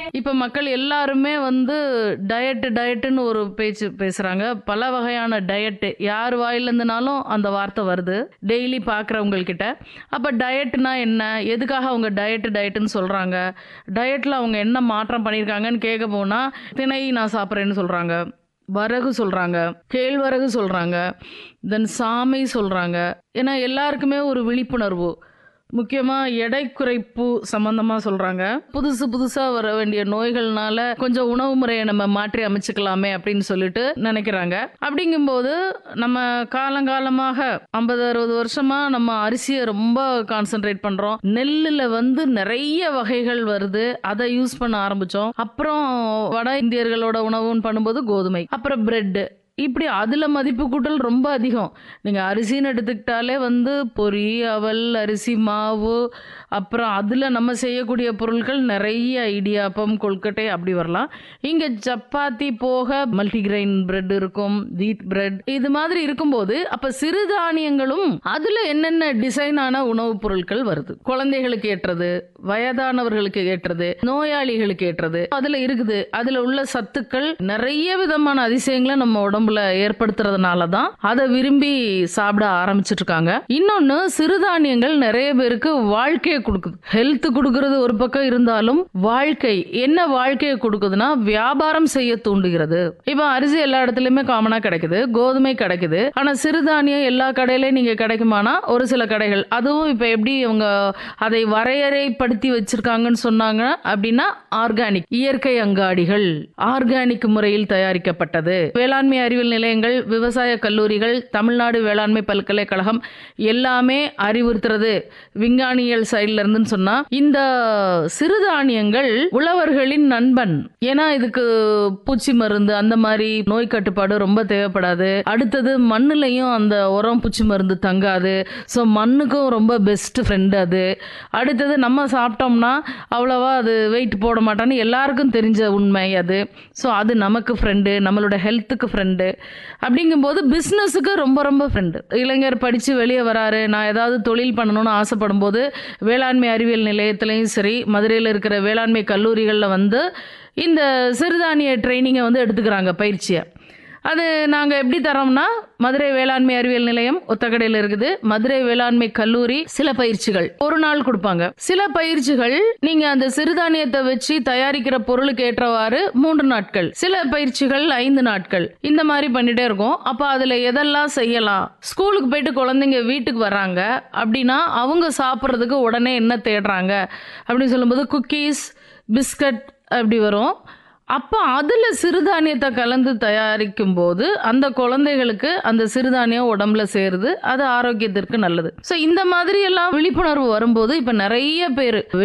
இப்ப மக்கள் எல்லாருமே வந்து டயட் டயட்டுன்னு ஒரு பேச்சு பேசுறாங்க பல வகையான டயட் யார் வாயிலிருந்துனாலும் அந்த வார்த்தை வருது டெய்லி பார்க்குறவங்க கிட்ட அப்ப டயட்னா என்ன எதுக்காக அவங்க டயட் டயட்டுன்னு சொல்றாங்க டயட்ல அவங்க என்ன மாற்றம் பண்ணியிருக்காங்கன்னு கேட்க போனா திணை நான் சாப்பிட்றேன்னு சொல்றாங்க வரகு சொல்றாங்க கேழ்வரகு சொல்றாங்க தென் சாமை சொல்றாங்க ஏன்னா எல்லாருக்குமே ஒரு விழிப்புணர்வு முக்கியமாக எடை குறைப்பு சம்மந்தமாக சொல்கிறாங்க புதுசு புதுசாக வர வேண்டிய நோய்கள்னால கொஞ்சம் உணவு முறையை நம்ம மாற்றி அமைச்சுக்கலாமே அப்படின்னு சொல்லிட்டு நினைக்கிறாங்க அப்படிங்கும்போது நம்ம காலங்காலமாக ஐம்பது அறுபது வருஷமாக நம்ம அரிசியை ரொம்ப கான்சென்ட்ரேட் பண்ணுறோம் நெல்லில் வந்து நிறைய வகைகள் வருது அதை யூஸ் பண்ண ஆரம்பித்தோம் அப்புறம் வட இந்தியர்களோட உணவுன்னு பண்ணும்போது கோதுமை அப்புறம் பிரெட்டு இப்படி அதில் மதிப்பு கூட்டல் ரொம்ப அதிகம் நீங்கள் அரிசின்னு எடுத்துக்கிட்டாலே வந்து பொரி அவல் அரிசி மாவு அப்புறம் அதில் நம்ம செய்யக்கூடிய பொருட்கள் நிறைய இடியாப்பம் கொழுக்கட்டை அப்படி வரலாம் இங்கே சப்பாத்தி போக மல்டிகிரெயின் பிரெட் இருக்கும் வீட் பிரெட் இது மாதிரி இருக்கும்போது அப்போ சிறுதானியங்களும் அதில் என்னென்ன டிசைனான உணவுப் பொருட்கள் வருது குழந்தைகளுக்கு ஏற்றது வயதானவர்களுக்கு ஏற்றது நோயாளிகளுக்கு ஏற்றது அதில் இருக்குது அதில் உள்ள சத்துக்கள் நிறைய விதமான அதிசயங்களை நம்ம உடம்புல ஏற்படுத்துறதுனால தான் அதை விரும்பி சாப்பிட ஆரம்பிச்சிட்டு இருக்காங்க இன்னொன்னு சிறுதானியங்கள் நிறைய பேருக்கு வாழ்க்கையை கொடுக்குது ஹெல்த் கொடுக்கறது ஒரு பக்கம் இருந்தாலும் வாழ்க்கை என்ன வாழ்க்கையை கொடுக்குதுன்னா வியாபாரம் செய்ய தூண்டுகிறது இப்போ அரிசி எல்லா இடத்துலயுமே காமனா கிடைக்குது கோதுமை கிடைக்குது ஆனா சிறுதானியம் எல்லா கடையிலயும் நீங்க கிடைக்குமானா ஒரு சில கடைகள் அதுவும் இப்ப எப்படி இவங்க அதை வரையறைப்படுத்தி வச்சிருக்காங்கன்னு சொன்னாங்க அப்படின்னா ஆர்கானிக் இயற்கை அங்காடிகள் ஆர்கானிக் முறையில் தயாரிக்கப்பட்டது வேளாண்மை அறிவியல் நிலையங்கள் விவசாய கல்லூரிகள் தமிழ்நாடு வேளாண்மை பல்கலைக்கழகம் எல்லாமே அறிவுறுத்துறது விஞ்ஞானியல் சைட்ல இருந்துன்னு சொன்னா இந்த சிறுதானியங்கள் உழவர்களின் நண்பன் ஏன்னா இதுக்கு பூச்சி மருந்து அந்த மாதிரி நோய் கட்டுப்பாடு ரொம்ப தேவைப்படாது அடுத்தது மண்ணுலையும் அந்த உரம் பூச்சி மருந்து தங்காது ஸோ மண்ணுக்கும் ரொம்ப பெஸ்ட் ஃப்ரெண்டு அது அடுத்தது நம்ம சாப்பிட்டோம்னா அவ்வளோவா அது வெயிட் போட மாட்டான்னு எல்லாருக்கும் தெரிஞ்ச உண்மை அது ஸோ அது நமக்கு ஃப்ரெண்டு நம்மளோட ஹெல்த்துக்கு ஃப்ரெண்டு அப்படிங்கும்போது பிஸ்னஸுக்கு ரொம்ப ரொம்ப ஃப்ரெண்டு இளைஞர் படித்து வெளியே வராரு நான் ஏதாவது தொழில் பண்ணணும்னு ஆசைப்படும் போது வேளாண்மை அறிவியல் நிலையத்துலையும் சரி மதுரையில் இருக்கிற வேளாண்மை கல்லூரிகளில் வந்து இந்த சிறுதானிய ட்ரைனிங்கை வந்து எடுத்துக்கிறாங்க பயிற்சியை அது நாங்கள் எப்படி தரோம்னா மதுரை வேளாண்மை அறிவியல் நிலையம் ஒத்தக்கடையில் இருக்குது மதுரை வேளாண்மை கல்லூரி சில பயிற்சிகள் ஒரு நாள் கொடுப்பாங்க சில பயிற்சிகள் நீங்க அந்த சிறுதானியத்தை வச்சு தயாரிக்கிற பொருளுக்கு ஏற்றவாறு மூன்று நாட்கள் சில பயிற்சிகள் ஐந்து நாட்கள் இந்த மாதிரி பண்ணிட்டே இருக்கோம் அப்போ அதுல எதெல்லாம் செய்யலாம் ஸ்கூலுக்கு போயிட்டு குழந்தைங்க வீட்டுக்கு வர்றாங்க அப்படின்னா அவங்க சாப்பிட்றதுக்கு உடனே என்ன தேடுறாங்க அப்படின்னு சொல்லும்போது குக்கீஸ் பிஸ்கட் அப்படி வரும் அப்போ அதில் சிறுதானியத்தை கலந்து தயாரிக்கும் போது அந்த குழந்தைகளுக்கு அந்த சிறுதானியம் உடம்புல சேருது அது ஆரோக்கியத்திற்கு நல்லது ஸோ இந்த மாதிரி எல்லாம் விழிப்புணர்வு வரும்போது இப்போ நிறைய பேர்